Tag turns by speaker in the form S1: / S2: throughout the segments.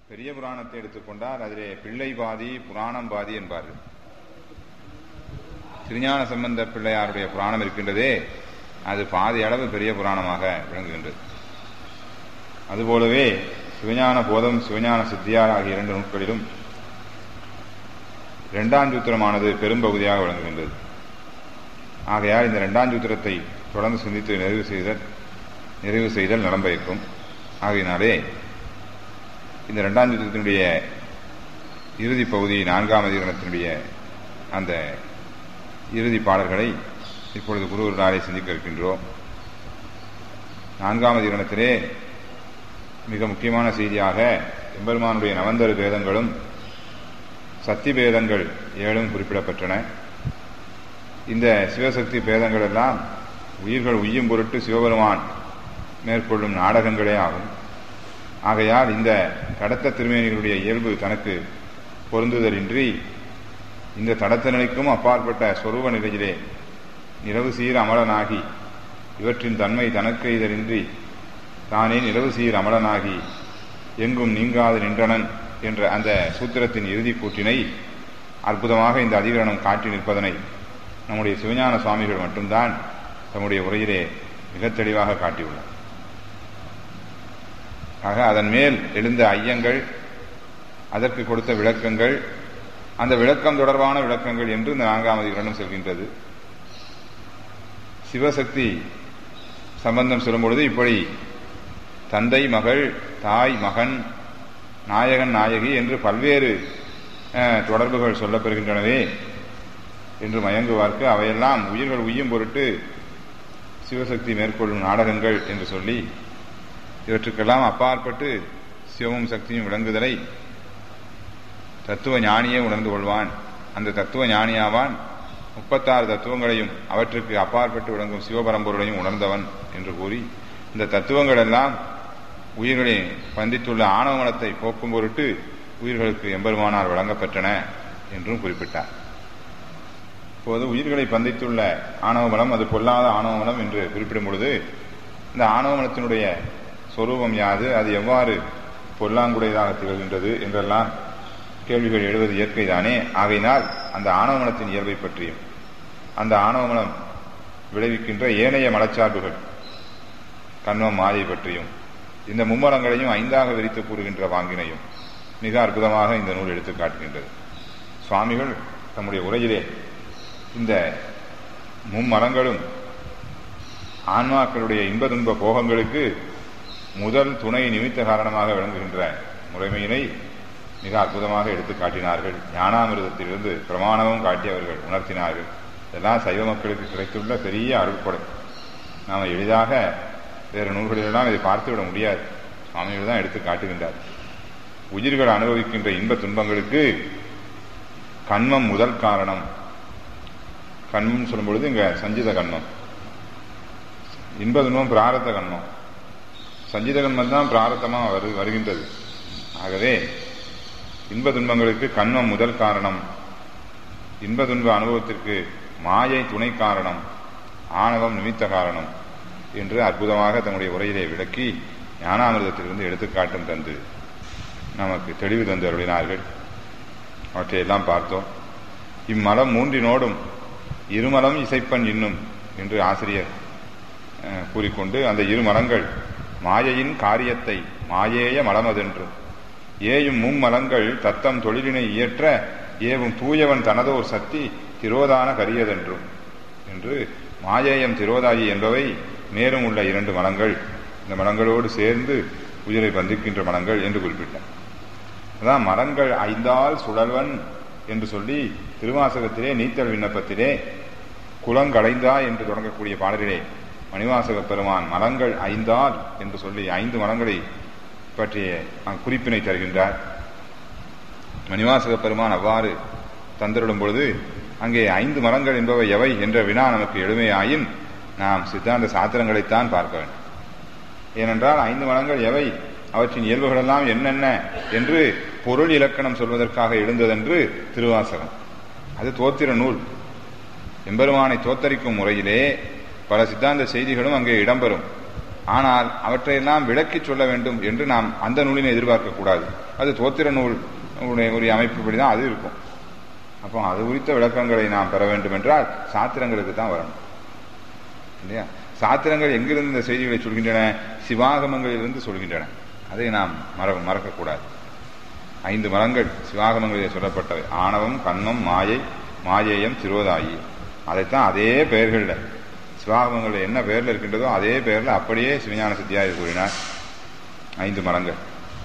S1: பெரிய புராணத்தை எடுத்துக்கொண்டால் அதிலே பிள்ளை பாதி புராணம் பாதி என்பார்கள் திருஞான சம்பந்த பிள்ளையாருடைய புராணம் இருக்கின்றதே அது பாதி அளவு பெரிய புராணமாக விளங்குகின்றது அதுபோலவே சிவஞான போதம் சிவஞான சித்தியார் ஆகிய இரண்டு நூல்களிலும் இரண்டாம் சூத்திரமானது பெரும்பகுதியாக விளங்குகின்றது ஆகையால் இந்த இரண்டாம் சூத்திரத்தை தொடர்ந்து சிந்தித்து நிறைவு செய்தல் நிறைவு செய்தல் நலம் பயக்கும் ஆகையினாலே இந்த இரண்டாம் சூத்திரத்தினுடைய இறுதி பகுதி நான்காம் அதிகரணத்தினுடைய அந்த இறுதி பாடல்களை இப்பொழுது குருவர்களாலே சிந்திக்க இருக்கின்றோம் நான்காம் அதிகரணத்திலே மிக முக்கியமான செய்தியாக எம்பெருமானுடைய நவந்தரு பேதங்களும் சக்தி பேதங்கள் ஏழும் குறிப்பிடப்பட்டன இந்த சிவசக்தி பேதங்கள் எல்லாம் உயிர்கள் உய்யும் பொருட்டு சிவபெருமான் மேற்கொள்ளும் நாடகங்களே ஆகும் ஆகையால் இந்த கடத்த திருமேனிகளுடைய இயல்பு தனக்கு பொருந்துதலின்றி இந்த தடத்த நிலைக்கும் அப்பாற்பட்ட சொரூப நிலையிலே நிலவு சீர் அமலனாகி இவற்றின் தன்மை தனக்கு இதழின்றி தானே நிலவு சீர் அமலனாகி எங்கும் நீங்காது நின்றனன் என்ற அந்த சூத்திரத்தின் இறுதி கூற்றினை அற்புதமாக இந்த அதிகரணம் காட்டி நிற்பதனை நம்முடைய சிவஞான சுவாமிகள் மட்டும்தான் தம்முடைய உரையிலே மிக தெளிவாக காட்டியுள்ளார் ஆக அதன் மேல் எழுந்த ஐயங்கள் அதற்கு கொடுத்த விளக்கங்கள் அந்த விளக்கம் தொடர்பான விளக்கங்கள் என்று இந்த நான்காம் அதிகரணம் செல்கின்றது சிவசக்தி சம்பந்தம் சொல்லும் பொழுது இப்படி தந்தை மகள் தாய் மகன் நாயகன் நாயகி என்று பல்வேறு தொடர்புகள் சொல்லப்பெறுகின்றனவே என்று மயங்குவார்க்கு அவையெல்லாம் உயிர்கள் உய்யும் பொருட்டு சிவசக்தி மேற்கொள்ளும் நாடகங்கள் என்று சொல்லி இவற்றுக்கெல்லாம் அப்பாற்பட்டு சிவமும் சக்தியும் விளங்குதலை தத்துவ ஞானியே உணர்ந்து கொள்வான் அந்த தத்துவ ஞானியாவான் முப்பத்தாறு தத்துவங்களையும் அவற்றுக்கு அப்பாற்பட்டு விளங்கும் சிவபரம்பொருளையும் உணர்ந்தவன் என்று கூறி இந்த தத்துவங்கள் எல்லாம் உயிர்களை பந்தித்துள்ள ஆணவ மனத்தை போக்கும் பொருட்டு உயிர்களுக்கு எம்பெருமானார் வழங்கப்பெற்றன என்றும் குறிப்பிட்டார் இப்போது உயிர்களை பந்தித்துள்ள ஆணவ மலம் அது பொல்லாத ஆணவ மலம் என்று குறிப்பிடும் பொழுது இந்த ஆணவ மலத்தினுடைய சொரூபம் யாது அது எவ்வாறு பொல்லாங்குடையதாக திகழ்கின்றது என்றெல்லாம் கேள்விகள் எழுவது இயற்கைதானே ஆகையினால் அந்த ஆணவ மலத்தின் இயல்பை பற்றியும் அந்த ஆணவ மலம் விளைவிக்கின்ற ஏனைய மலச்சார்புகள் கண்மம் மாயை பற்றியும் இந்த மும்மலங்களையும் ஐந்தாக விரித்து கூறுகின்ற வாங்கினையும் மிக அற்புதமாக இந்த நூல் எடுத்து காட்டுகின்றது சுவாமிகள் தம்முடைய உரையிலே இந்த மும்மரங்களும் ஆன்மாக்களுடைய இன்ப துன்ப போகங்களுக்கு முதல் துணை நிமித்த காரணமாக விளங்குகின்ற முறைமையினை மிக அற்புதமாக எடுத்து காட்டினார்கள் ஞானாமிரதத்திலிருந்து பிரமாணமும் காட்டி அவர்கள் உணர்த்தினார்கள் இதெல்லாம் சைவ மக்களுக்கு கிடைத்துள்ள பெரிய அருட்படை நாம் எளிதாக வேறு நூல்களிலெல்லாம் இதை பார்த்துவிட முடியாது சுவாமிகள் தான் எடுத்து காட்டுகின்றார் உயிர்கள் அனுபவிக்கின்ற இன்ப துன்பங்களுக்கு கண்மம் முதல் காரணம் கண்மம் சொல்லும் பொழுது இங்க சஞ்சித கண்மம் இன்ப துன்பம் பிராரத்த கண்மம் சஞ்சித கண்மம் தான் பிராரத்தமா வரு வருகின்றது ஆகவே இன்ப துன்பங்களுக்கு கண்மம் முதல் காரணம் இன்ப துன்ப அனுபவத்திற்கு மாயை துணை காரணம் ஆணவம் நிமித்த காரணம் என்று அற்புதமாக தன்னுடைய உரையிலே விளக்கி ஞானாமிரதத்திலிருந்து எடுத்துக்காட்டும் தந்து நமக்கு தெளிவு தந்து அருளினார்கள் அவற்றையெல்லாம் பார்த்தோம் இம்மலம் மூன்றினோடும் இருமலம் இசைப்பன் இன்னும் என்று ஆசிரியர் கூறிக்கொண்டு அந்த இரு மலங்கள் மாயையின் காரியத்தை மாயேய மலமதென்றும் ஏயும் மும்மலங்கள் தத்தம் தொழிலினை இயற்ற ஏவும் தூயவன் தனதோர் சக்தி திரோதான கரியதென்றும் என்று மாயேயம் திரோதாயி என்பவை மேலும் உள்ள இரண்டு மலங்கள் இந்த மலங்களோடு சேர்ந்து உயிரை பந்திக்கின்ற மலங்கள் என்று குறிப்பிட்டார் அதான் மரங்கள் ஐந்தால் சுழல்வன் என்று சொல்லி திருவாசகத்திலே நீத்தல் விண்ணப்பத்திலே குளங்களைந்தா என்று தொடங்கக்கூடிய பாடலிலே மணிவாசக பெருமான் மரங்கள் ஐந்தால் என்று சொல்லி ஐந்து மரங்களை பற்றிய குறிப்பினை தருகின்றார் மணிவாசக பெருமான் அவ்வாறு தந்திருடும் பொழுது அங்கே ஐந்து மரங்கள் என்பவை எவை என்ற வினா நமக்கு எளிமையாயின் நாம் சித்தாந்த சாத்திரங்களைத்தான் பார்க்க வேண்டும் ஏனென்றால் ஐந்து மரங்கள் எவை அவற்றின் இயல்புகளெல்லாம் என்னென்ன என்று பொருள் இலக்கணம் சொல்வதற்காக எழுந்ததென்று திருவாசகம் அது தோத்திர நூல் எம்பெருமானை தோத்தரிக்கும் முறையிலே பல சித்தாந்த செய்திகளும் அங்கே இடம்பெறும் ஆனால் அவற்றையெல்லாம் விளக்கி சொல்ல வேண்டும் என்று நாம் அந்த நூலினை எதிர்பார்க்க கூடாது அது தோத்திர நூல் உடைய ஒரு அமைப்புப்படி தான் அது இருக்கும் அப்போ அது குறித்த விளக்கங்களை நாம் பெற வேண்டும் என்றால் சாத்திரங்களுக்கு தான் வரணும் இல்லையா சாத்திரங்கள் எங்கிருந்து இந்த செய்திகளை சொல்கின்றன சிவாகமங்களிலிருந்து சொல்கின்றன அதை நாம் மற மறக்கக்கூடாது ஐந்து மரங்கள் சிவாகமங்களில் சொல்லப்பட்டவை ஆணவம் கண்மம் மாயை மாயேயம் திரோதாயி அதைத்தான் அதே பெயர்களில் சிவாகமங்களில் என்ன பெயரில் இருக்கின்றதோ அதே பெயரில் அப்படியே சிவஞான சித்தியாய் கூறினார் ஐந்து மரங்கள்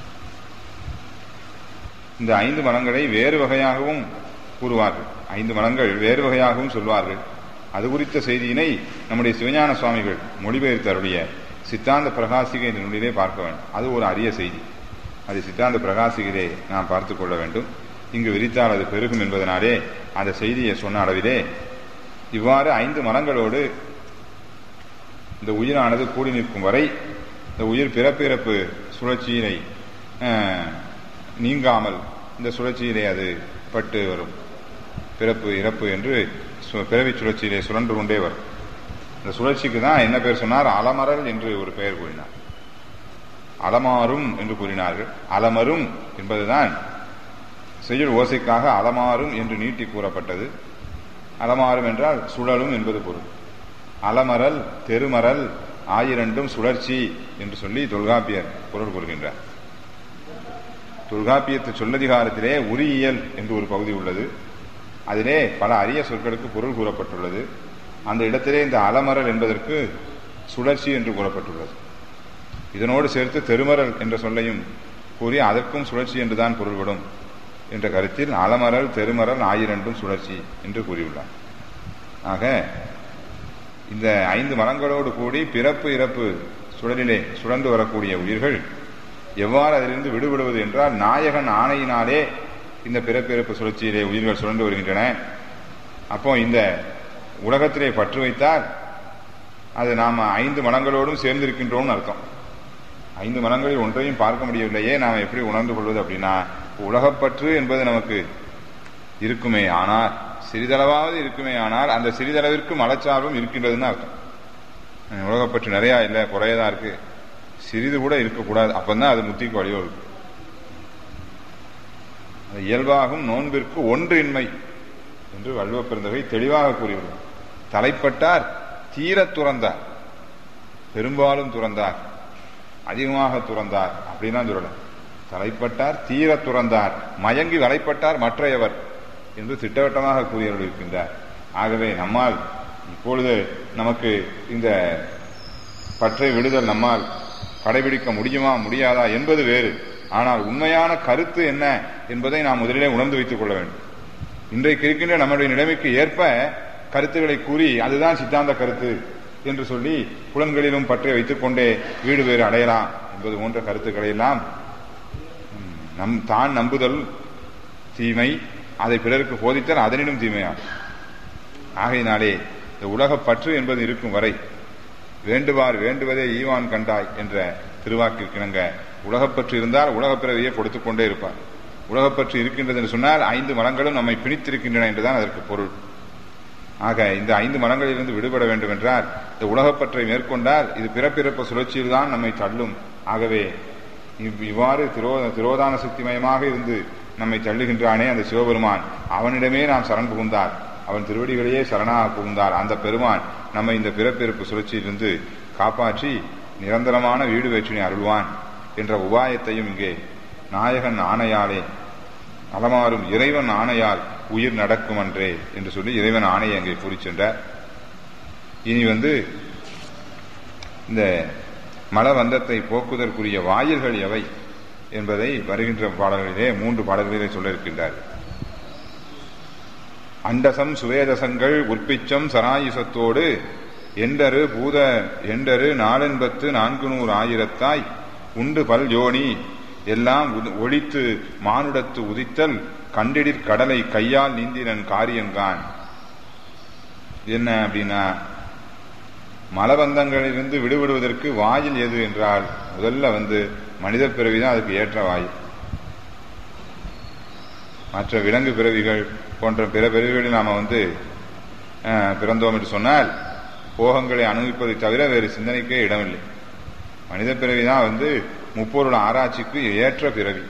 S1: இந்த ஐந்து மரங்களை வேறு வகையாகவும் கூறுவார்கள் ஐந்து மரங்கள் வேறு வகையாகவும் சொல்வார்கள் அது குறித்த செய்தியினை நம்முடைய சிவஞான சுவாமிகள் மொழிபெயர்த்து அருளிய சித்தாந்த பிரகாசிகை என்ற நூலிலே பார்க்க வேண்டும் அது ஒரு அரிய செய்தி அது சித்தாந்த பிரகாசிகளே நாம் பார்த்து கொள்ள வேண்டும் இங்கு விரித்தால் அது பெருகும் என்பதனாலே அந்த செய்தியை சொன்ன அளவிலே இவ்வாறு ஐந்து மரங்களோடு இந்த உயிரானது கூடி நிற்கும் வரை இந்த உயிர் பிறப்பிறப்பு சுழற்சியினை நீங்காமல் இந்த சுழற்சியிலே அது பட்டு வரும் பிறப்பு இறப்பு என்று பிறவி சுழற்சியிலே சுழன்று கொண்டே வரும் இந்த சுழற்சிக்கு தான் என்ன பேர் சொன்னார் அலமரல் என்று ஒரு பெயர் கூறினார் அலமாறும் என்று கூறினார்கள் அலமரும் என்பதுதான் செய்யுள் ஓசைக்காக அலமாறும் என்று நீட்டி கூறப்பட்டது அலமாறும் என்றால் சுழலும் என்பது பொருள் அலமரல் தெருமரல் ஆயிரண்டும் சுழற்சி என்று சொல்லி தொல்காப்பியர் பொருள் கூறுகின்றார் தொல்காப்பியத்து சொல்லதிகாரத்திலே உரியியல் என்று ஒரு பகுதி உள்ளது அதிலே பல அரிய சொற்களுக்கு பொருள் கூறப்பட்டுள்ளது அந்த இடத்திலே இந்த அலமரல் என்பதற்கு சுழற்சி என்று கூறப்பட்டுள்ளது இதனோடு சேர்த்து தெருமரல் என்ற சொல்லையும் கூறி அதற்கும் சுழற்சி என்றுதான் பொருள்படும் என்ற கருத்தில் அலமரல் தெருமரல் ஆயிரண்டும் சுழற்சி என்று கூறியுள்ளார் ஆக இந்த ஐந்து மரங்களோடு கூடி பிறப்பு இறப்பு சுழலிலே சுழன்று வரக்கூடிய உயிர்கள் எவ்வாறு அதிலிருந்து விடுபடுவது என்றால் நாயகன் ஆணையினாலே இந்த பிறப்பிறப்பு சுழற்சியிலே உயிர்கள் சுழன்று வருகின்றன அப்போ இந்த உலகத்திலே பற்று வைத்தால் அது நாம் ஐந்து மனங்களோடும் சேர்ந்திருக்கின்றோம்னு அர்த்தம் ஐந்து மனங்களில் ஒன்றையும் பார்க்க முடியவில்லையே நாம் எப்படி உணர்ந்து கொள்வது அப்படின்னா உலகப்பற்று என்பது நமக்கு இருக்குமே ஆனால் சிறிதளவாவது இருக்குமே ஆனால் அந்த சிறிதளவிற்கு மலச்சார்பும் இருக்கின்றதுன்னு அர்த்தம் உலகப்பற்று நிறையா இல்லை குறையதான் இருக்கு சிறிது கூட இருக்கக்கூடாது அப்பந்தான் அது முத்திக்கு வழிவகுக்கும் இயல்பாகும் நோன்பிற்கு ஒன்றின்மை என்று வள்ளுவ பெருந்தகை தெளிவாக கூறியுள்ளார் தலைப்பட்டார் தீர துறந்தார் பெரும்பாலும் துறந்தார் அதிகமாக துறந்தார் அப்படின்னா சொல்லல தலைப்பட்டார் தீர துறந்தார் மயங்கி வலைப்பட்டார் மற்றையவர் என்று திட்டவட்டமாக கூறியவர்கள் இருக்கின்றார் ஆகவே நம்மால் இப்பொழுது நமக்கு இந்த பற்றை விடுதல் நம்மால் கடைபிடிக்க முடியுமா முடியாதா என்பது வேறு ஆனால் உண்மையான கருத்து என்ன என்பதை நாம் முதலிலே உணர்ந்து வைத்துக் கொள்ள வேண்டும் இன்றைக்கு இருக்கின்ற நம்முடைய நிலைமைக்கு ஏற்ப கருத்துக்களை கூறி அதுதான் சித்தாந்த கருத்து என்று சொல்லி புலன்களிலும் பற்றி வைத்துக் கொண்டே வீடு வேறு அடையலாம் என்பது போன்ற கருத்துக்களை எல்லாம் நம் தான் நம்புதல் தீமை அதை பிறருக்கு போதித்தல் அதனினும் தீமையாகும் ஆகையினாலே இந்த உலக பற்று என்பது இருக்கும் வரை வேண்டுவார் வேண்டுவதே ஈவான் கண்டாய் என்ற திருவாக்கிற்கிணங்க உலகப்பற்று இருந்தால் உலகப் பிறவியை கொடுத்துக் கொண்டே இருப்பார் உலகப்பற்று இருக்கின்றது என்று சொன்னால் ஐந்து மரங்களும் நம்மை பிணித்திருக்கின்றன என்றுதான் அதற்கு பொருள் ஆக இந்த ஐந்து மரங்களிலிருந்து விடுபட வேண்டும் என்றால் இந்த உலகப்பற்றை மேற்கொண்டால் இது பிறப்பிறப்பு சுழற்சியில் தான் நம்மை தள்ளும் ஆகவே இவ்வாறு திரோ திரோதான சக்திமயமாக இருந்து நம்மை தள்ளுகின்றானே அந்த சிவபெருமான் அவனிடமே நாம் சரண் புகுந்தார் அவன் திருவடிகளையே சரணாக புகுந்தார் அந்த பெருமான் நம்மை இந்த பிறப்பிறப்பு சுழற்சியிலிருந்து காப்பாற்றி நிரந்தரமான வீடு வேற்றினை அருள்வான் என்ற உபாயத்தையும் இங்கே நாயகன் ஆணையாலே நலமாறும் இறைவன் ஆணையால் உயிர் நடக்கும் அன்றே என்று சொல்லி இறைவன் ஆணையை அங்கே கூறி சென்றார் இனி வந்து இந்த மலவந்தத்தை போக்குதற்குரிய வாயில்கள் எவை என்பதை வருகின்ற பாடல்களிலே மூன்று பாடல்களிலே சொல்ல இருக்கின்றார் அண்டசம் சுவேதசங்கள் உற்பிச்சம் சராயுசத்தோடு எண்டரு பூத எண்டரு நாலெண்பத்து நான்கு நூறு ஆயிரத்தாய் உண்டு பல் யோனி எல்லாம் ஒழித்து மானுடத்து உதித்தல் கண்டிடிற் கடலை கையால் நீந்தினன் காரியங்கான் என்ன அப்படின்னா மலபந்தங்களிலிருந்து விடுபடுவதற்கு வாயில் எது என்றால் முதல்ல வந்து மனித பிறவிதான் அதுக்கு ஏற்ற வாயில் மற்ற விலங்கு பிறவிகள் போன்ற பிற பிறவிகளில் நாம வந்து பிறந்தோம் என்று சொன்னால் போகங்களை அனுபவிப்பதை தவிர வேறு சிந்தனைக்கே இடமில்லை மனித பிறவி தான் வந்து முப்பொருள் ஆராய்ச்சிக்கு ஏற்ற பிறவி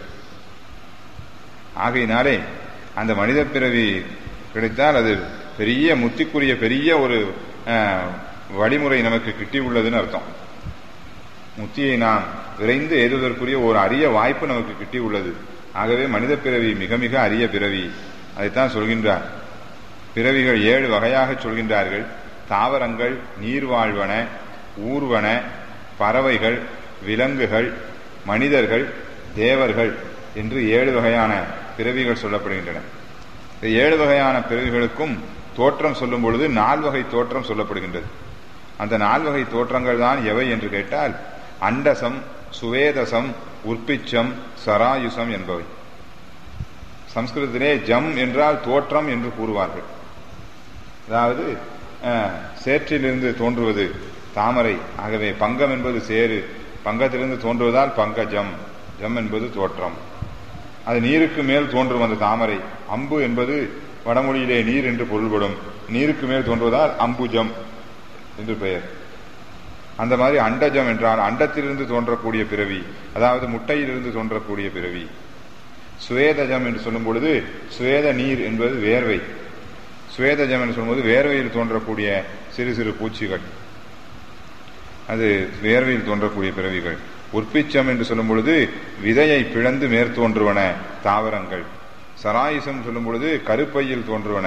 S1: ஆகையினாலே அந்த மனித பிறவி கிடைத்தால் அது பெரிய முத்திக்குரிய பெரிய ஒரு அஹ், வழிமுறை நமக்கு கிட்டி உள்ளதுன்னு அர்த்தம் முத்தியை நாம் விரைந்து எய்துவதற்குரிய ஒரு அரிய வாய்ப்பு நமக்கு கிட்டி உள்ளது ஆகவே மனித பிறவி மிக மிக அரிய பிறவி அதைத்தான் சொல்கின்றார் பிறவிகள் ஏழு வகையாக சொல்கின்றார்கள் தாவரங்கள் நீர்வாழ்வன ஊர்வன பறவைகள் விலங்குகள் மனிதர்கள் தேவர்கள் என்று ஏழு வகையான பிறவிகள் சொல்லப்படுகின்றன இந்த ஏழு வகையான பிறவிகளுக்கும் தோற்றம் சொல்லும் பொழுது நால்வகை தோற்றம் சொல்லப்படுகின்றது அந்த நால்வகை தோற்றங்கள் தான் எவை என்று கேட்டால் அண்டசம் சுவேதசம் உற்பிச்சம் சராயுசம் என்பவை சம்ஸ்கிருதத்திலே ஜம் என்றால் தோற்றம் என்று கூறுவார்கள் அதாவது அஹ், சேற்றிலிருந்து தோன்றுவது தாமரை ஆகவே பங்கம் என்பது சேரு பங்கத்திலிருந்து தோன்றுவதால் பங்கஜம் ஜம் என்பது தோற்றம் அது நீருக்கு மேல் தோன்றும் அந்த தாமரை அம்பு என்பது வடமொழியிலே நீர் என்று பொருள்படும் நீருக்கு மேல் தோன்றுவதால் அம்புஜம் என்று பெயர் அந்த மாதிரி அண்டஜம் என்றால் அண்டத்திலிருந்து தோன்றக்கூடிய பிறவி அதாவது முட்டையிலிருந்து தோன்றக்கூடிய பிறவி சுவேதஜம் என்று சொல்லும் பொழுது சுவேத நீர் என்பது வேர்வை சுவேதஜம் என்று சொல்லும்போது வேர்வையில் தோன்றக்கூடிய சிறு சிறு பூச்சிகள் அது வேர்வையில் தோன்றக்கூடிய பிறவிகள் உற்பிச்சம் என்று சொல்லும் பொழுது விதையை பிளந்து மேற்தோன்றுவன தாவரங்கள் சராயுசம் சொல்லும் பொழுது கருப்பையில் தோன்றுவன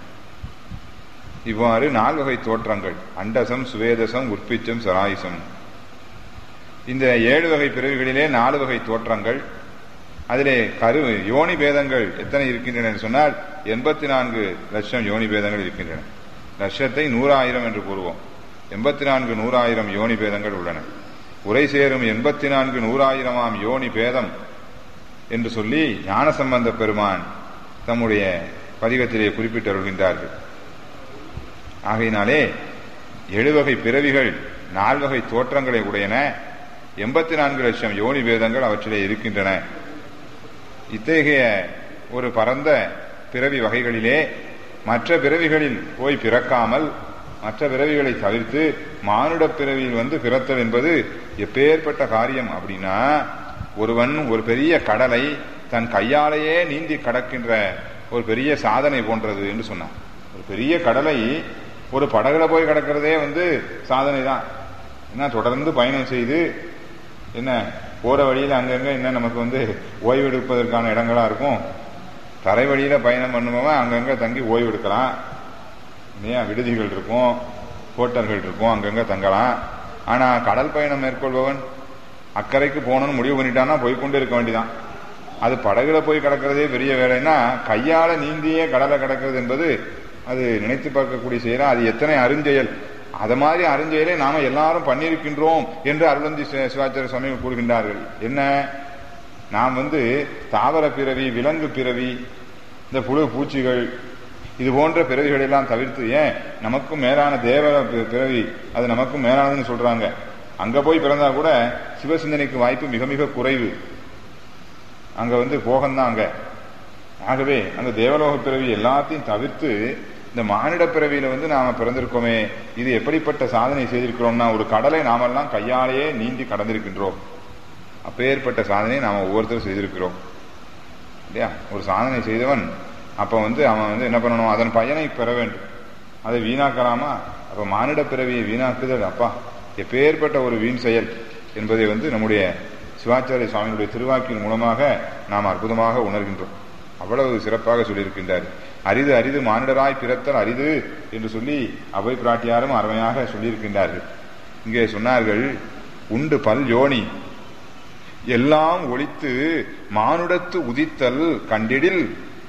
S1: இவ்வாறு நால்வகை தோற்றங்கள் அண்டசம் சுவேதசம் உற்பிச்சம் சராயுசம் இந்த ஏழு வகை பிறவிகளிலே நாலு வகை தோற்றங்கள் அதிலே கரு யோனி பேதங்கள் எத்தனை இருக்கின்றன என்று சொன்னால் எண்பத்தி நான்கு லட்சம் யோனி பேதங்கள் இருக்கின்றன லட்சத்தை நூறாயிரம் என்று கூறுவோம் எண்பத்தி நான்கு நூறாயிரம் யோனி பேதங்கள் உள்ளன உரை சேரும் எண்பத்தி நான்கு நூறாயிரமாம் யோனி பேதம் என்று சொல்லி ஞானசம்பந்த பெருமான் தம்முடைய பதிகத்திலே குறிப்பிட்டருள்கின்றார்கள் ஆகையினாலே எழுவகை பிறவிகள் நால்வகை தோற்றங்களை உடையன எண்பத்தி நான்கு லட்சம் யோனி பேதங்கள் அவற்றிலே இருக்கின்றன இத்தகைய ஒரு பரந்த பிறவி வகைகளிலே மற்ற பிறவிகளில் போய் பிறக்காமல் மற்ற பிறவிகளை தவிர்த்து மானுட பிறவியில் வந்து பிறத்தல் என்பது எப்பேற்பட்ட காரியம் அப்படின்னா ஒருவன் ஒரு பெரிய கடலை தன் கையாலேயே நீந்தி கடக்கின்ற ஒரு பெரிய சாதனை போன்றது என்று சொன்னான் ஒரு பெரிய கடலை ஒரு படகுல போய் கடக்கிறதே வந்து சாதனை தான் என்ன தொடர்ந்து பயணம் செய்து என்ன போற வழியில அங்கங்க என்ன நமக்கு வந்து ஓய்வெடுப்பதற்கான இடங்களா இருக்கும் தரை வழியில பயணம் பண்ணுபவன் அங்கங்க தங்கி ஓய்வு எடுக்கலாம் இல்லையா விடுதிகள் இருக்கும் ஹோட்டல்கள் இருக்கும் அங்கங்க தங்கலாம் ஆனா கடல் பயணம் மேற்கொள்பவன் அக்கறைக்கு போகணும்னு முடிவு பண்ணிட்டான்னா போய்க்கொண்டே இருக்க வேண்டியதான் அது படகுல போய் கிடக்கிறதே பெரிய வேலைன்னா கையால நீந்தியே கடலை கிடக்கிறது என்பது அது நினைத்து பார்க்கக்கூடிய செயலா அது எத்தனை அருஞ்செயல் அத மாதிரி அருஞ்செயலை நாம எல்லாரும் பண்ணியிருக்கின்றோம் என்று அருளந்தி சி- சிவாச்சாரிய சுவாமிகள் கூறுகின்றார்கள் என்ன நாம் வந்து தாவர பிறவி விலங்கு பிறவி இந்த புழு பூச்சிகள் இது போன்ற பிறவிகளை எல்லாம் தவிர்த்து ஏன் நமக்கும் மேலான தேவ பி- பிறவி அது நமக்கும் மேலானதுன்னு சொல்றாங்க அங்க போய் பிறந்தா கூட சிவசிந்தனைக்கு வாய்ப்பு மிக மிக குறைவு அங்க வந்து போகம்தான் அங்க ஆகவே அந்த தேவலோக பிறவி எல்லாத்தையும் தவிர்த்து இந்த மானிட பிறவியில வந்து நாம பிறந்திருக்கோமே இது எப்படிப்பட்ட சாதனை செய்திருக்கிறோம்னா ஒரு கடலை நாமெல்லாம் கையாலேயே நீந்தி கடந்திருக்கின்றோம் அப்பேற்பட்ட சாதனையை நாம ஒவ்வொருத்தரும் செய்திருக்கிறோம் இல்லையா ஒரு சாதனை செய்தவன் அப்ப வந்து அவன் வந்து என்ன பண்ணணும் அதன் பயனை பெற வேண்டும் அதை வீணாக்கலாமா அப்ப மானிட பிறவியை வீணாக்குதல் அப்பா எப்பேற்பட்ட ஒரு வீண் செயல் என்பதை வந்து நம்முடைய சிவாச்சாரிய சுவாமியினுடைய திருவாக்கின் மூலமாக நாம் அற்புதமாக உணர்கின்றோம் அவ்வளவு சிறப்பாக சொல்லியிருக்கின்றார் அரிது அரிது மானிடராய் பிறத்தல் அரிது என்று சொல்லி அவை பிராட்டியாரும் அருமையாக சொல்லியிருக்கின்றார்கள் இங்கே சொன்னார்கள் உண்டு பல் யோனி எல்லாம் ஒழித்து மானுடத்து உதித்தல் கண்டிடில்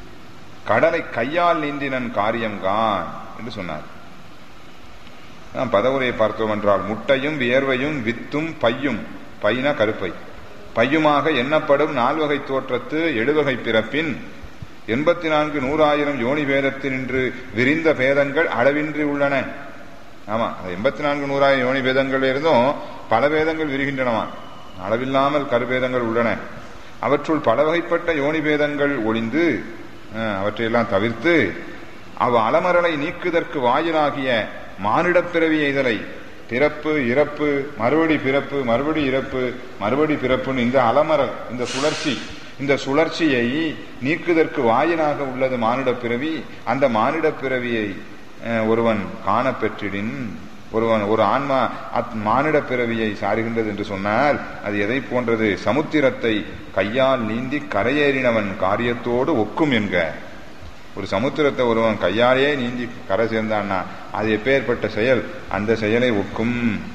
S1: கடலை கையால் நீந்தினன் காரியம்கான் என்று சொன்னார் நாம் பதவுரையை பார்த்தோம் என்றால் முட்டையும் வியர்வையும் வித்தும் பையும் பைனா கருப்பை பையுமாக எண்ணப்படும் நால்வகை தோற்றத்து எழுவகை பிறப்பின் எண்பத்தி நான்கு நூறாயிரம் யோனி பேதத்தினின்று விரிந்த பேதங்கள் அளவின்றி உள்ளன ஆமா எண்பத்தி நான்கு நூறாயிரம் யோனி பேதங்கள் இருந்தும் பல பேதங்கள் விரிகின்றனவா அளவில்லாமல் கருபேதங்கள் உள்ளன அவற்றுள் பல வகைப்பட்ட யோனி பேதங்கள் ஒளிந்து அஹ், அவற்றையெல்லாம் தவிர்த்து அவ் அலமரலை நீக்குதற்கு வாயிலாகிய மானிடப் பிறவி எய்தலை பிறப்பு இறப்பு மறுபடி பிறப்பு மறுபடி இறப்பு மறுபடி பிறப்புன்னு இந்த அலமரல் இந்த சுழற்சி இந்த சுழற்சியை நீக்குதற்கு வாயிலாக உள்ளது மானிட பிறவி அந்த மானிட பிறவியை அஹ், ஒருவன் காணப்பெற்றிடின் ஒருவன் ஒரு ஆன்மா அத் மானிட பிறவியை சாருகின்றது என்று சொன்னால் அது எதை போன்றது சமுத்திரத்தை கையால் நீந்தி கரையேறினவன் காரியத்தோடு ஒக்கும் என்க ஒரு சமுத்திரத்தை ஒருவன் கையாலேயே நீந்தி கரை சேர்ந்தான்னா அது எப்பேற்பட்ட செயல் அந்த செயலை ஒக்கும்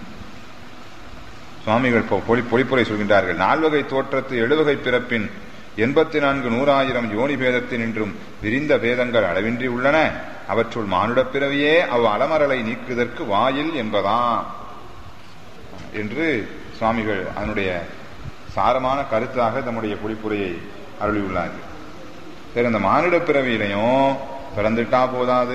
S1: சுவாமிகள் பொ- பொழி பொழிப்புரை சொல்கின்றார்கள் நால்வகை தோற்றத்து எழுவகை பிறப்பின் எண்பத்தி நான்கு நூறாயிரம் யோனி பேதத்தினின்றும் விரிந்த பேதங்கள் அளவின்றி உள்ளன அவற்றுள் மானுடப் பிறவியே அவ் அலமரலை நீக்குதற்கு வாயில் என்பதாம் என்று சுவாமிகள் அதனுடைய சாரமான கருத்தாக தம்முடைய பொழிப்புரையை அருளியுள்ளார்கள் சரி அந்த மானிட பிறவியிலையும் பிறந்துட்டா போதாது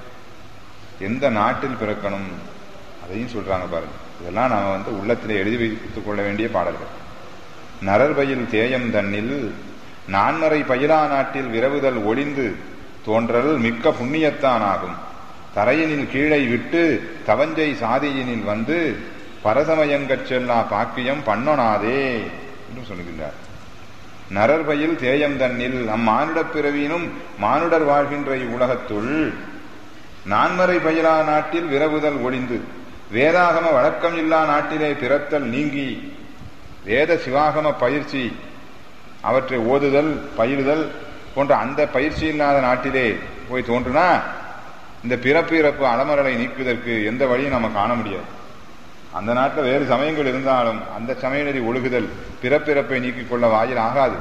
S1: எந்த நாட்டில் பிறக்கணும் அதையும் சொல்றாங்க பாருங்க இதெல்லாம் நாம வந்து உள்ளத்திலே எழுதி வைத்துக் கொள்ள வேண்டிய பாடல்கள் நரர்பயில் தேயம் தன்னில் நான்மறை பயிலா நாட்டில் விரவுதல் ஒளிந்து தோன்றல் மிக்க புண்ணியத்தான் ஆகும் தரையினில் கீழை விட்டு தவஞ்சை சாதியினில் வந்து பரசமயங்கச் செல்லா பாக்கியம் பண்ணொணாதே என்று சொல்லுகின்றார் நரர்பயில் தேயம் தன்னில் அம்மானுடப் பிறவியினும் மானுடர் வாழ்கின்ற இவ்வுலகத்துள் நான்மறை பயிலா நாட்டில் விரவுதல் ஒளிந்து வேதாகம வழக்கம் இல்லா நாட்டிலே பிறத்தல் நீங்கி வேத சிவாகம பயிற்சி அவற்றை ஓதுதல் பயிலுதல் போன்ற அந்த பயிற்சி இல்லாத நாட்டிலே போய் தோன்றுனா இந்த பிறப்பு இறப்பு அலமரலை நீக்குவதற்கு எந்த வழியும் நம்ம காண முடியாது அந்த நாட்டில் வேறு சமயங்கள் இருந்தாலும் அந்த சமயநெறி ஒழுகுதல் பிறப்பிறப்பை நீக்கிக் கொள்ள வாயில் ஆகாது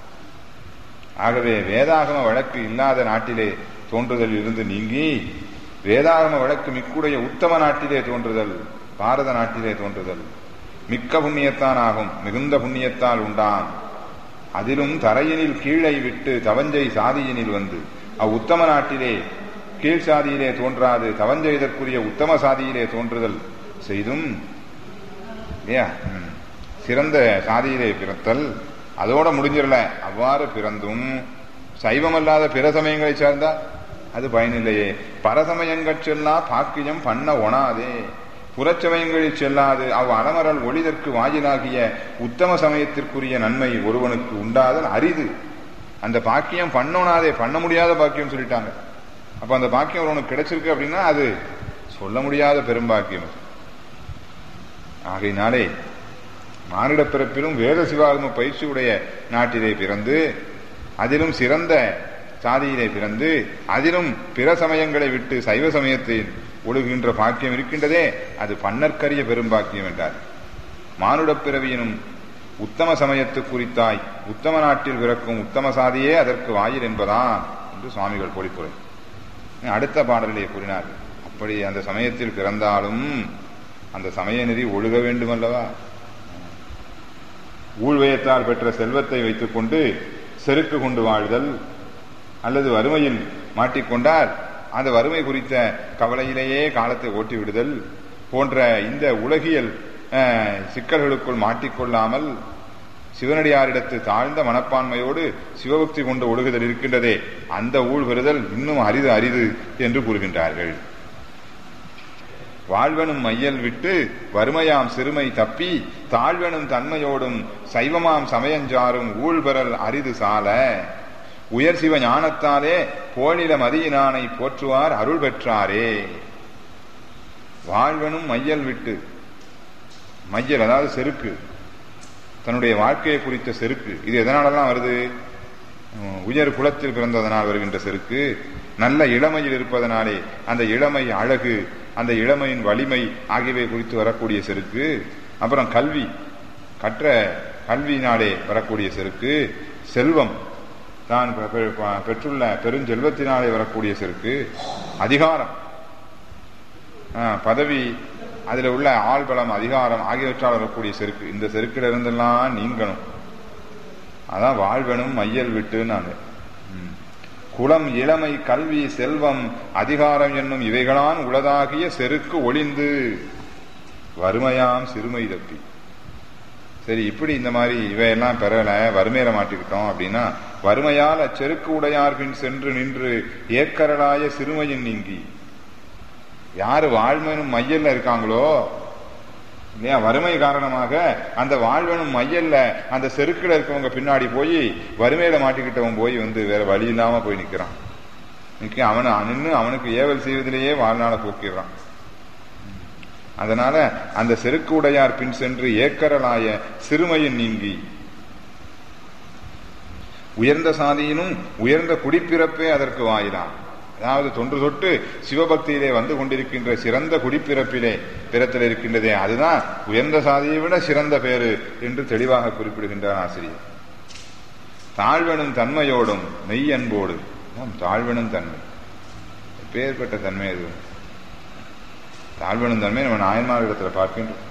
S1: ஆகவே வேதாகம வழக்கு இல்லாத நாட்டிலே தோன்றுதல் இருந்து நீங்கி வேதாகம வழக்கு மிக்குடைய உத்தம நாட்டிலே தோன்றுதல் பாரத நாட்டிலே தோன்றுதல் மிக்க புண்ணியத்தான் ஆகும் மிகுந்த புண்ணியத்தால் உண்டாம் அதிலும் தரையினில் கீழை விட்டு தவஞ்சை சாதியினில் வந்து அவ் உத்தம நாட்டிலே கீழ் சாதியிலே தோன்றாது தவஞ்செய்தற்குரிய உத்தம சாதியிலே தோன்றுதல் செய்தும் இல்லையா ம். சிறந்த சாதியிலே பிறத்தல் அதோட முடிஞ்சிடல அவ்வாறு பிறந்தும் சைவமல்லாத பிற சமயங்களை சார்ந்தா அது பயனில்லையே பரசமயங்கள் செல்லா பாக்கியம் பண்ண ஒணாதே புறச்சமயங்களில் செல்லாது அவ் அலமரல் ஒளிதற்கு வாயிலாகிய உத்தம சமயத்திற்குரிய நன்மை ஒருவனுக்கு உண்டாதல் அரிது அந்த பாக்கியம் பண்ணோனாதே பண்ண முடியாத பாக்கியம் சொல்லிட்டாங்க அப்ப அந்த பாக்கியம் ஒருவனுக்கு கிடைச்சிருக்கு அப்படின்னா அது சொல்ல முடியாத பெரும்பாக்கியம் அது. ஆகையினாலே மானிட பிறப்பிலும் வேத சிவாகம பயிற்சியுடைய நாட்டிலே பிறந்து அதிலும் சிறந்த சாதியிலே பிறந்து அதிலும் பிற சமயங்களை விட்டு சைவ சமயத்தை ஒழுகுகின்ற பாக்கியம் இருக்கின்றதே அது பன்னற்கரிய பெரும்பாக்கியம் என்றார் மானுடப் பிறவியினும் உத்தம சமயத்து குறித்தாய் உத்தம நாட்டில் பிறக்கும் உத்தம சாதியே அதற்கு வாயில் என்பதாம் என்று சுவாமிகள் பொழிப்புரை அடுத்த பாடலிலே கூறினார் அப்படி அந்த சமயத்தில் பிறந்தாலும் அந்த சமய நெறி ஒழுக வேண்டும் அல்லவா ஊழ்வயத்தால் பெற்ற செல்வத்தை வைத்துக்கொண்டு செருக்கு கொண்டு வாழ்தல் அல்லது வறுமையில் மாட்டிக்கொண்டால் அந்த வறுமை குறித்த கவலையிலேயே காலத்தை ஓட்டி விடுதல் போன்ற இந்த உலகியல் அஹ், சிக்கல்களுக்குள் மாட்டிக்கொள்ளாமல் சிவனடியாரிடத்து தாழ்ந்த மனப்பான்மையோடு சிவபக்தி கொண்டு ஒழுகுதல் இருக்கின்றதே அந்த ஊழ் பெறுதல் இன்னும் அரிது அரிது என்று கூறுகின்றார்கள் வாழ்வனும் மையல் விட்டு வறுமையாம் சிறுமை தப்பி தாழ்வனும் தன்மையோடும் சைவமாம் சமயஞ்சாரும் ஊழ்பெறல் அரிது சால உயர் சிவ ஞானத்தாலே போனில மதியினானை போற்றுவார் அருள் பெற்றாரே வாழ்வனும் மையல் விட்டு மையல் அதாவது செருக்கு தன்னுடைய வாழ்க்கையை குறித்த செருக்கு இது எதனாலெல்லாம் வருது உம், உயர் குலத்தில் பிறந்ததனால் வருகின்ற செருக்கு நல்ல இளமையில் இருப்பதனாலே அந்த இளமை அழகு அந்த இளமையின் வலிமை ஆகியவை குறித்து வரக்கூடிய செருக்கு அப்புறம் கல்வி கற்ற கல்வியினாலே வரக்கூடிய செருக்கு செல்வம் தான் பெ- பெ- பெற்றுள்ள பெருஞ்செல்வத்தினாலே வரக்கூடிய செருக்கு அதிகாரம் ஆ, பதவி அதில் உள்ள ஆள்பலம் அதிகாரம் ஆகியவற்றால் வரக்கூடிய செருக்கு இந்த செருக்கில இருந்தெல்லாம் நீங்கணும் அதான் வாழ்வனும் மையல் விட்டு நான் குலம் இளமை கல்வி செல்வம் அதிகாரம் என்னும் இவைகளான் உளதாகிய செருக்கு ஒளிந்து வறுமையாம் சிறுமை தப்பி சரி இப்படி இந்த மாதிரி இவையெல்லாம் பெறல வறுமையில மாட்டிக்கிட்டோம் அப்படின்னா வறுமையால் அச்செருக்கு உடையார் பின் சென்று நின்று ஏக்கரலாய சிறுமையின் நீங்கி யாரு வாழ்மையினும் மையல்ல இருக்காங்களோ இல்லையா வறுமை காரணமாக அந்த வாழ்வனும் மையல்ல அந்த செருக்குல இருக்கவங்க பின்னாடி போய் வறுமையில மாட்டிக்கிட்டவன் போய் வந்து வேற வழி இல்லாம போய் நிக்கிறான் நிக்க அவனை நின்று அவனுக்கு ஏவல் செய்வதிலேயே வாழ்நாள போக்கிடுறான் அதனால அந்த செருக்கு உடையார் பின் சென்று ஏக்கரலாய சிறுமையின் நீங்கி உயர்ந்த சாதியினும் உயர்ந்த குடிப்பிறப்பே அதற்கு வாயிலாம் அதாவது தொன்று தொட்டு சிவபக்தியிலே வந்து கொண்டிருக்கின்ற சிறந்த குடிப்பிறப்பிலே பிறத்தில் இருக்கின்றதே அதுதான் உயர்ந்த சாதியை விட சிறந்த பேரு என்று தெளிவாக குறிப்பிடுகின்றார் ஆசிரியர் தாழ்வனும் தன்மையோடும் மெய் அன்போடு தாழ்வனும் தன்மை பேர்பட்ட தன்மை அது தாழ்வனும் தன்மை நம்ம நாயன்மார்களிடத்துல பார்க்கின்றோம்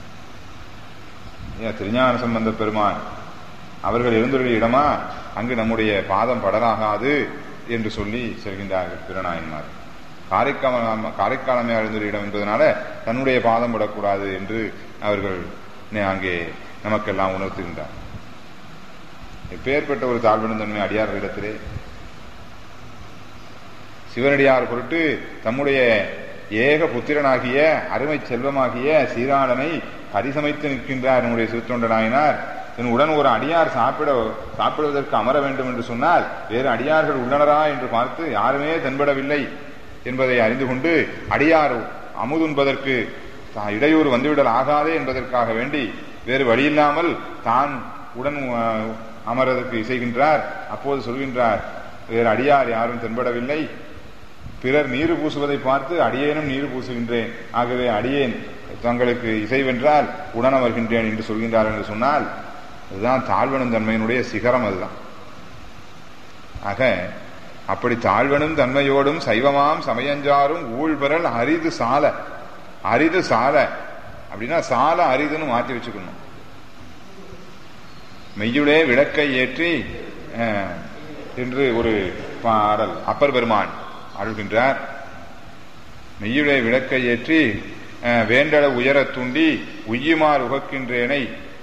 S1: ஏன் திருஞான சம்பந்த பெருமான் அவர்கள் இருந்துள்ள இடமா அங்கு நம்முடைய பாதம் படலாகாது என்று சொல்லி செல்கின்றார்கள் திருநாயன்மார் காரைக்கால காரைக்காலமே அழுந்துள்ள இடம் என்பதனால தன்னுடைய பாதம் விடக்கூடாது என்று அவர்கள் அங்கே நமக்கெல்லாம் உணர்த்துகின்றார் எப்பேற்பட்ட ஒரு தாழ்வனும் தன்மை அடியார்களிடத்திலே சிவனடியார் பொருட்டு தம்முடைய ஏக புத்திரனாகிய அருமை செல்வமாகிய சீராளனை கரிசமைத்து நிற்கின்றார் நம்முடைய சிறுத்தொண்ட நாயனார் உடன் ஒரு அடியார் சாப்பிட சாப்பிடுவதற்கு அமர வேண்டும் என்று சொன்னால் வேறு அடியார்கள் உள்ளனரா என்று பார்த்து யாருமே தென்படவில்லை என்பதை அறிந்து கொண்டு அடியார் அமுதுன்பதற்கு இடையூறு வந்துவிடல் ஆகாதே என்பதற்காக வேண்டி வேறு வழியில்லாமல் தான் உடன் அமர்வதற்கு இசைகின்றார் அப்போது சொல்கின்றார் வேறு அடியார் யாரும் தென்படவில்லை பிறர் நீர் பூசுவதை பார்த்து அடியேனும் நீர் பூசுகின்றேன் ஆகவே அடியேன் தங்களுக்கு இசைவென்றால் உடன் வருகின்றேன் என்று சொல்கின்றார் என்று சொன்னால் அதுதான் தாழ்வனும் தன்மையினுடைய சிகரம் அதுதான் ஆக அப்படி தாழ்வனும் தன்மையோடும் சைவமாம் சமயஞ்சாரும் ஊழ்பெறல் அரிது சால அரிது சால அப்படின்னா சால அரிதுன்னு மாற்றி வச்சுக்கணும் மெய்யுளே விளக்கை ஏற்றி என்று ஒரு பாடல் அப்பர் பெருமான் அருள்கின்றார் மெய்யுளே விளக்கை ஏற்றி வேண்டள உயர தூண்டி உய்யுமார் உகக்கின்றேனை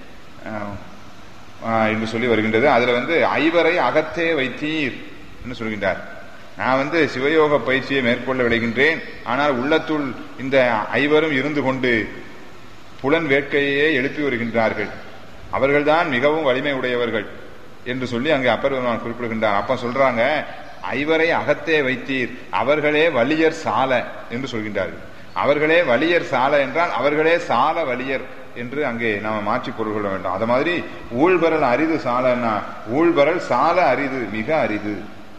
S1: என்று சொல்லி வருகின்றது அதுல வந்து ஐவரை அகத்தே வைத்தீர் என்று சொல்கின்றார் நான் வந்து சிவயோக பயிற்சியை மேற்கொள்ள விளைகின்றேன் ஆனால் உள்ளத்துள் இந்த ஐவரும் இருந்து கொண்டு புலன் வேட்கையே எழுப்பி வருகின்றார்கள் அவர்கள்தான் மிகவும் வலிமை உடையவர்கள் என்று சொல்லி அங்கே அப்பர் பெருமான் குறிப்பிடுகின்றார் அப்ப சொல்றாங்க ஐவரை அகத்தே வைத்தீர் அவர்களே வலியர் சால என்று சொல்கின்றார்கள் அவர்களே வலியர் சால என்றால் அவர்களே சால வலியர் என்று அங்கே நாம மாற்றி பொருள் கொள்ள வேண்டும் அது மாதிரி ஊழ்பரல் அரிது சாலன்னா ஊழ்பரல் சால அரிது மிக அரிது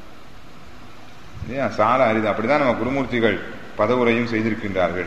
S1: இல்லையா சால அரிது அப்படிதான் நம்ம குருமூர்த்திகள் பதவுரையும் செய்திருக்கின்றார்கள்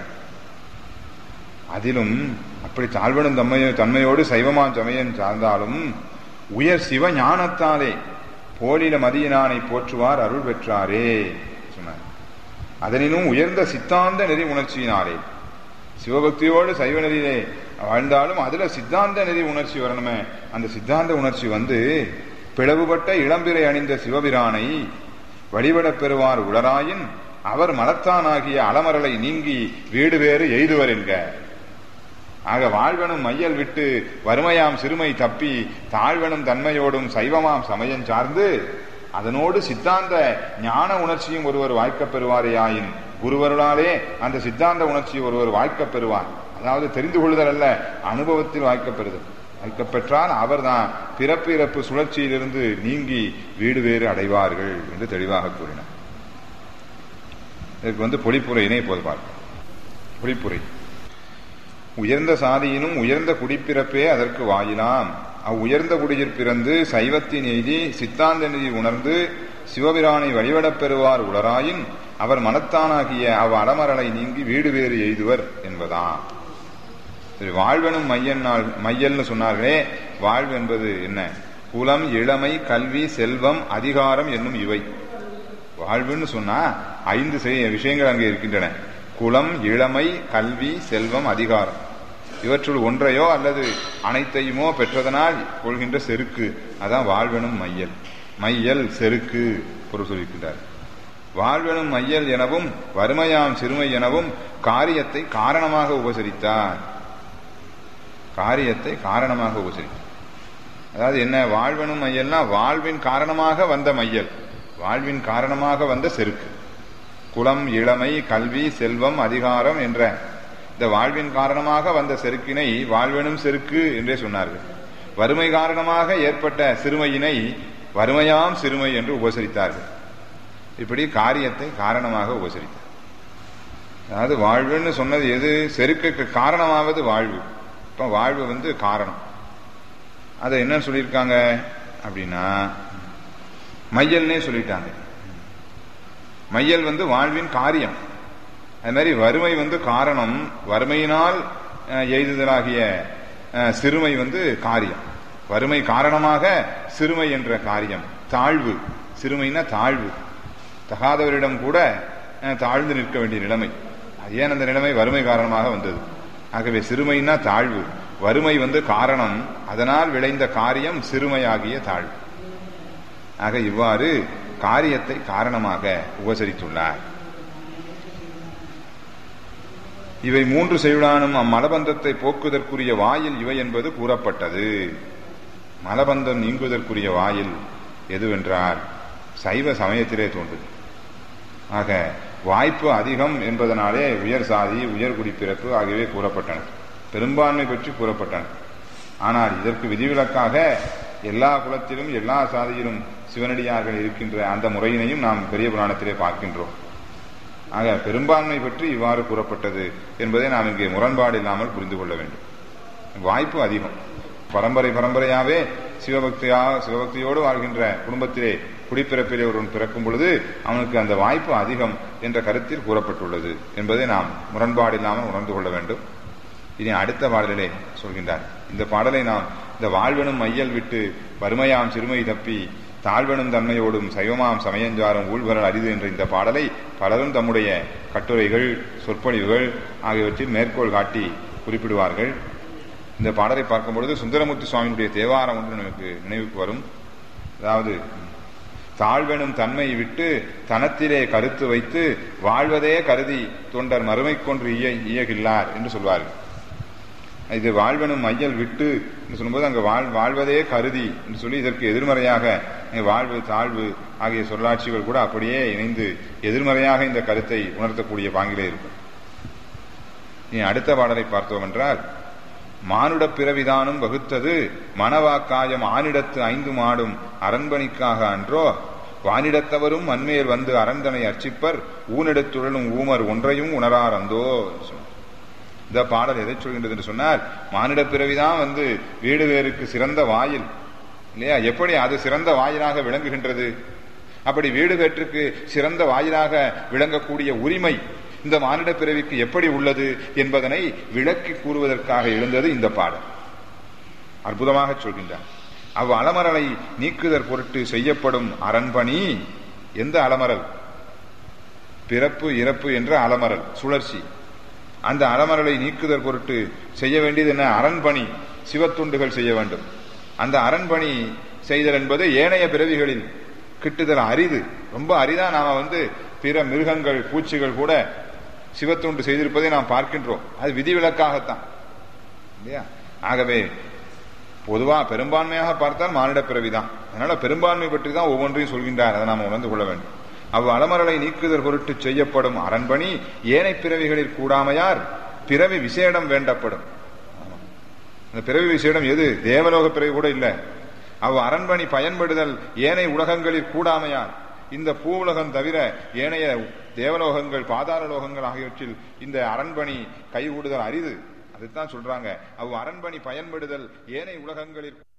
S1: அதிலும் அப்படி தாழ்வனும் தம்மையோ தன்மையோடு சைவமாம் சமயம் சார்ந்தாலும் உயர் சிவ ஞானத்தாலே போலில மதியினானை போற்றுவார் அருள் பெற்றாரே சொன்னார் அதனினும் உயர்ந்த சித்தாந்த நெறி உணர்ச்சியினாலே சிவபக்தியோடு சைவ நெறியிலே வாழ்ந்தாலும் அதுல சித்தாந்த நெறி உணர்ச்சி வரணுமே அந்த சித்தாந்த உணர்ச்சி வந்து பிளவுபட்ட இளம்பிறை அணிந்த சிவபிரானை வழிபடப் பெறுவார் உளராயின் அவர் மலத்தானாகிய அலமரலை நீங்கி வீடு வேறு எய்துவர் என்க ஆக வாழ்வனும் மையல் விட்டு வறுமையாம் சிறுமை தப்பி தாழ்வனும் தன்மையோடும் சைவமாம் சமயம் சார்ந்து அதனோடு சித்தாந்த ஞான உணர்ச்சியும் ஒருவர் வாய்க்கப் பெறுவாரேயாயின் குருவருளாலே அந்த சித்தாந்த உணர்ச்சி ஒருவர் வாய்க்கப் பெறுவார் அதாவது தெரிந்து கொள்ளுதல் அல்ல அனுபவத்தில் வாய்க்கப் பெறுதல் வாய்க்கப் பெற்றால் அவர்தான் பிறப்பு இறப்பு சுழற்சியிலிருந்து நீங்கி வீடு வேறு அடைவார்கள் என்று தெளிவாக கூறினார் இதற்கு வந்து பொழிப்புரையினை இப்போது பார்ப்போம் பொழிப்புரை உயர்ந்த சாதியினும் உயர்ந்த குடிப்பிறப்பே அதற்கு வாயிலாம் அவ் உயர்ந்த குடியில் பிறந்து சைவத்தின் எய்தி சித்தாந்த நிதி உணர்ந்து சிவபிரானை வழிபடப் பெறுவார் உளராயின் அவர் மனத்தானாகிய அவ் அலமரலை நீங்கி வீடு வேறு எய்துவர் என்பதாம் சரி வாழ்வனும் மையன்னால் மையல்னு சொன்னார்களே வாழ்வு என்பது என்ன குலம் இளமை கல்வி செல்வம் அதிகாரம் என்னும் இவை வாழ்வுன்னு சொன்னா ஐந்து விஷயங்கள் அங்கே இருக்கின்றன குலம் இளமை கல்வி செல்வம் அதிகாரம் இவற்றுள் ஒன்றையோ அல்லது அனைத்தையுமோ பெற்றதனால் கொள்கின்ற செருக்கு அதான் வாழ்வெனும் மையல் மையல் செருக்கு பொருள் சொல்லியிருக்கிறார் வாழ்வெனும் மையல் எனவும் வறுமையாம் சிறுமை எனவும் காரியத்தை காரணமாக உபசரித்தார் காரியத்தை காரணமாக உபசரித்தார் அதாவது என்ன வாழ்வெனும் மையல்னா வாழ்வின் காரணமாக வந்த மையல் வாழ்வின் காரணமாக வந்த செருக்கு குலம் இளமை கல்வி செல்வம் அதிகாரம் என்ற இந்த வாழ்வின் காரணமாக வந்த செருக்கினை வாழ்வெனும் செருக்கு என்றே சொன்னார்கள் வறுமை காரணமாக ஏற்பட்ட சிறுமையினை வறுமையாம் சிறுமை என்று உபசரித்தார்கள் இப்படி காரியத்தை காரணமாக உபசரித்தார் அதாவது வாழ்வுன்னு சொன்னது எது செருக்குக்கு காரணமாவது வாழ்வு இப்ப வாழ்வு வந்து காரணம் அதை என்ன சொல்லியிருக்காங்க அப்படின்னா மையல்னே சொல்லிட்டாங்க மையல் வந்து வாழ்வின் காரியம் அது மாதிரி வறுமை வந்து காரணம் வறுமையினால் அஹ், எய்துதலாகிய அஹ், சிறுமை வந்து காரியம் வறுமை காரணமாக சிறுமை என்ற காரியம் தாழ்வு சிறுமைனா தாழ்வு தகாதவரிடம் கூட அஹ், தாழ்ந்து நிற்க வேண்டிய நிலைமை அது ஏன் அந்த நிலைமை வறுமை காரணமாக வந்தது ஆகவே சிறுமைனா தாழ்வு வறுமை வந்து காரணம் அதனால் விளைந்த காரியம் சிறுமையாகிய தாழ்வு ஆக இவ்வாறு காரியத்தை காரணமாக உபசரித்துள்ளார் இவை மூன்று செய்யுளானும் அம்மலபந்தத்தை போக்குவதற்குரிய வாயில் இவை என்பது கூறப்பட்டது மலபந்தம் நீங்குவதற்குரிய வாயில் எதுவென்றால் சைவ சமயத்திலே தோன்றுது ஆக வாய்ப்பு அதிகம் என்பதனாலே உயர் சாதி உயர் குடிப்பிறப்பு ஆகியவை கூறப்பட்டன பெரும்பான்மை பற்றி கூறப்பட்டன ஆனால் இதற்கு விதிவிலக்காக எல்லா குலத்திலும் எல்லா சாதியிலும் சிவனடியார்கள் இருக்கின்ற அந்த முறையினையும் நாம் பெரிய புராணத்திலே பார்க்கின்றோம் ஆக பெரும்பான்மை பற்றி இவ்வாறு கூறப்பட்டது என்பதை நாம் இங்கே முரண்பாடு இல்லாமல் புரிந்து கொள்ள வேண்டும் வாய்ப்பு அதிகம் பரம்பரை பரம்பரையாவே சிவபக்தியா சிவபக்தியோடு வாழ்கின்ற குடும்பத்திலே குடிப்பிறப்பிலே ஒருவன் பிறக்கும் பொழுது அவனுக்கு அந்த வாய்ப்பு அதிகம் என்ற கருத்தில் கூறப்பட்டுள்ளது என்பதை நாம் முரண்பாடு இல்லாமல் உணர்ந்து கொள்ள வேண்டும் இனி அடுத்த பாடலிலே சொல்கின்றார் இந்த பாடலை நாம் இந்த வாழ்வெனும் மையல் விட்டு வறுமையாம் சிறுமை தப்பி தாழ்வெனும் தன்மையோடும் சைவமாம் சமயஞ்சாரும் ஊழ்வரல் அரிது என்ற இந்த பாடலை பலரும் தம்முடைய கட்டுரைகள் சொற்பொழிவுகள் ஆகியவற்றில் மேற்கோள் காட்டி குறிப்பிடுவார்கள் இந்த பாடலை பார்க்கும் பொழுது சுந்தரமூர்த்தி சுவாமியினுடைய தேவாரம் ஒன்று நமக்கு நினைவுக்கு வரும் அதாவது தாழ்வெனும் தன்மை விட்டு தனத்திலே கருத்து வைத்து வாழ்வதே கருதி தொண்டர் மறுமை கொன்று இய இயகில்லார் என்று சொல்வார்கள் இது வாழ்வெனும் மையல் விட்டு என்று சொல்லும்போது அங்கு வாழ் வாழ்வதே கருதி என்று சொல்லி இதற்கு எதிர்மறையாக இங்கு வாழ்வு தாழ்வு ஆகிய சொல்லாட்சிகள் கூட அப்படியே இணைந்து எதிர்மறையாக இந்த கருத்தை உணர்த்தக்கூடிய பாங்கிலே இருக்கும் இனி அடுத்த பாடலை பார்த்தோம் என்றால் மானுட பிறவிதானும் வகுத்தது மணவாக்காயம் ஆனிடத்து ஐந்து மாடும் அரண்பணிக்காக அன்றோ வானிடத்தவரும் மண்மேல் வந்து அரண்தனை அர்ச்சிப்பர் ஊனிடத்துழலும் ஊமர் ஒன்றையும் உணரார் அந்தோ என்று சொன்னார். இந்த பாடல் எதை சொல்கின்றது என்று சொன்னால் மானிட பிறவிதான் வந்து வீடு வேருக்கு சிறந்த வாயில் இல்லையா எப்படி அது சிறந்த வாயிலாக விளங்குகின்றது அப்படி வீடு வேற்றுக்கு சிறந்த வாயிலாக விளங்கக்கூடிய உரிமை இந்த மானிட பிறவிக்கு எப்படி உள்ளது என்பதனை விளக்கி கூறுவதற்காக எழுந்தது இந்த பாடல் அற்புதமாக சொல்கின்றார் அவ் அலமரலை நீக்குதற் பொருட்டு செய்யப்படும் அரண்பணி எந்த அலமரல் பிறப்பு இறப்பு என்ற அலமரல் சுழற்சி அந்த அலமரலை நீக்குதற் பொருட்டு செய்ய வேண்டியது என்ன அரண்பணி சிவத்துண்டுகள் செய்ய வேண்டும் அந்த அரண்பணி செய்தல் என்பது ஏனைய பிறவிகளில் கிட்டுதல் அரிது ரொம்ப அரிதா நாம வந்து பிற மிருகங்கள் பூச்சிகள் கூட சிவத்துண்டு செய்திருப்பதை நாம் பார்க்கின்றோம் அது விதிவிலக்காகத்தான் இல்லையா ஆகவே பொதுவா பெரும்பான்மையாக பார்த்தால் மானிட பிறவிதான் அதனால பெரும்பான்மை பற்றி தான் ஒவ்வொன்றையும் சொல்கின்றார் அதை நாம் உணர்ந்து கொள்ள வேண்டும் அவ் அலமரலை நீக்குதல் பொருட்டு செய்யப்படும் அரண்பணி ஏனை பிறவிகளில் கூடாமையார் பிறவி விசேடம் வேண்டப்படும் ஆமா. இந்த பிறவி விசேடம் எது தேவலோக பிறவி கூட இல்ல அவ் அரண்பணி பயன்படுதல் ஏனை உலகங்களில் கூடாமையார் இந்த பூவுலகம் தவிர ஏனைய தேவலோகங்கள் பாதாள லோகங்கள் ஆகியவற்றில் இந்த அரண்பணி கைகூடுதல் அரிது அதுதான் சொல்றாங்க அவ் அரண்பணி பயன்படுதல் ஏனை உலகங்களில்